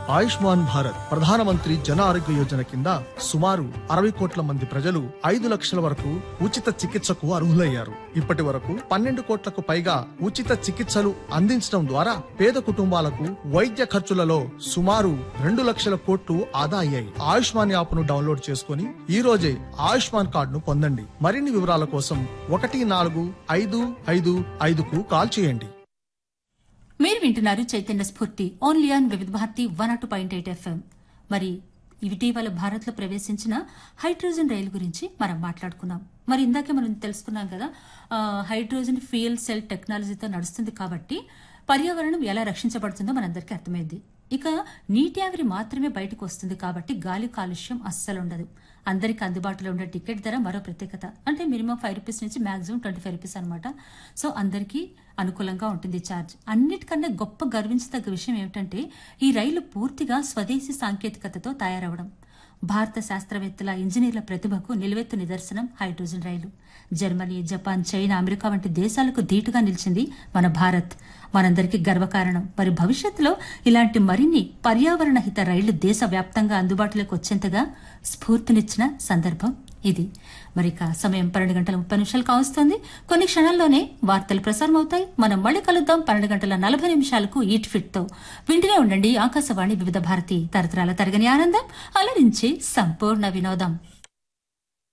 ఆయుష్మాన్ భారత్ ప్రధానమంత్రి జన ఆరోగ్య యోజన కింద సుమారు అరవై కోట్ల మంది ప్రజలు ఐదు లక్షల వరకు ఉచిత చికిత్సకు అర్హులయ్యారు ఇప్పటి వరకు పన్నెండు కోట్లకు పైగా ఉచిత చికిత్సలు అందించడం ద్వారా పేద కుటుంబాలకు వైద్య ఖర్చులలో సుమారు రెండు లక్షల కోట్లు ఆదా అయ్యాయి ఆయుష్మాన్ యాప్ ను డౌన్లోడ్ చేసుకుని ఈ రోజే ఆయుష్మాన్ కార్డును పొందండి మరిన్ని వివరాల కోసం ఒకటి నాలుగు ఐదు ఐదు ఐదుకు కాల్ చేయండి మీరు వింటున్నారు చైతన్య స్ఫూర్తి only on Vividh Bharati one at point eight FM మరి ఇటీవల భారత్లో ప్రవేశించిన హైడ్రోజన్ రైలు గురించి మనం మాట్లాడుకున్నాం మరి ఇందాకే మనం తెలుసుకున్నాం కదా ఆ, హైడ్రోజన్ ఫ్యూయల్ సెల్ టెక్నాలజీతో నడుస్తుంది కాబట్టి పర్యావరణం ఎలా రక్షించబడుతుందో మనందరికీ అర్థమైంది ఇక నీటి ఆవిరి మాత్రమే బయటకు వస్తుంది కాబట్టి గాలి కాలుష్యం అస్సలు ఉండదు అందరికి అందుబాటులో ఉండే టికెట్ ధర మరో ప్రత్యేకత అంటే మినిమం ఫైవ్ రూపీస్ నుంచి మాక్సిమం ట్వంటీ ఫైవ్ రూపీస్ అనమాట సో అందరికీ అనుకూలంగా ఉంటుంది ఛార్జ్ అన్నిటికన్నా గొప్ప గర్వించదగ్గ విషయం ఏమిటంటే ఈ రైలు పూర్తిగా స్వదేశీ సాంకేతికతతో తయారవడం భారత శాస్త్రవేత్తల ఇంజనీర్ల ప్రతిభకు నిలువెత్తు నిదర్శనం hydrogen rail Germany Japan China America వంటి దేశాలకు ధీటుగా నిలిచింది మన భారత్ మనందరికీ గర్వకారణం మరి భవిష్యత్తులో ఇలాంటి మరిన్ని పర్యావరణ హిత రైళ్లు దేశవ్యాప్తంగా అందుబాటులోకి వచ్చేంతగా స్ఫూర్తినిచ్చిన సందర్భం ఇది మరి ఇక సమయం పన్నెండు గంటల ముప్పై నిమిషాలు కావస్తోంది కొన్ని క్షణాల్లోనే వార్తలు ప్రసారం అవుతాయి మనం మళ్ళీ కలుద్దాం పన్నెండు గంటల నలభై నిమిషాలకు ఈట్ ఫిట్ తో వింటూనే ఉండండి ఆకాశవాణి వివిధ భారతి తరతరాల తరగని ఆనందం అలరించి సంపూర్ణ వినోదం